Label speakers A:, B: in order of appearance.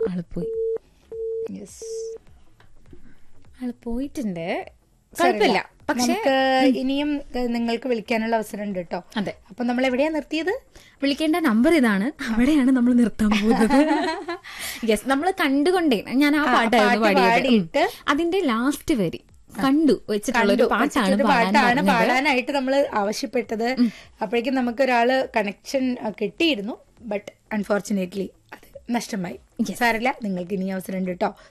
A: ആള് പോയി
B: യെസ്
A: ആള് പോയിട്ടുണ്ട് കുഴപ്പമില്ല പക്ഷെ
B: നമുക്ക് ഇനിയും ഏഹ്, നിങ്ങൾക്ക് വിളിക്കാനുള്ള അവസരം ഉണ്ട് കേട്ടോ
A: അതെ
B: അപ്പൊ നമ്മൾ എവിടെയാ നിർത്തിയത്
A: വിളിക്കേണ്ട നമ്പർ ഇതാണ് അവിടെയാണ് നമ്മൾ നിർത്താൻ പോകുന്നത് യെസ് നമ്മൾ കണ്ടുകൊണ്ടേ ഞാൻ ആ പാട്ടായിരുന്നു
B: പാട്ട്
A: പാടിയത് ഉം.
B: പാടിയിട്ട്
A: അതിന്റെ ലാസ്റ്റ് വരി കണ്ടു വെച്ചിട്ടുള്ള ഒരു പാട്ടാണ്
B: വെച്ചിട്ടൊരു
A: പാടാൻ
B: പാട്ടാണ്
A: പറഞ്ഞത്.
B: പാടാനായിട്ട് നമ്മൾ ആവശ്യപ്പെട്ടത് അപ്പോഴേക്കും നമുക്ക് ഒരാള് കണക്ഷൻ കിട്ടിയിരുന്നു ബട്ട് അൺഫോർച്ചുനേറ്റ്ലി അത് നഷ്ടമായി സാരല്ല നിങ്ങൾക്ക് ഇനി അവസരം ഉണ്ട് കേട്ടോ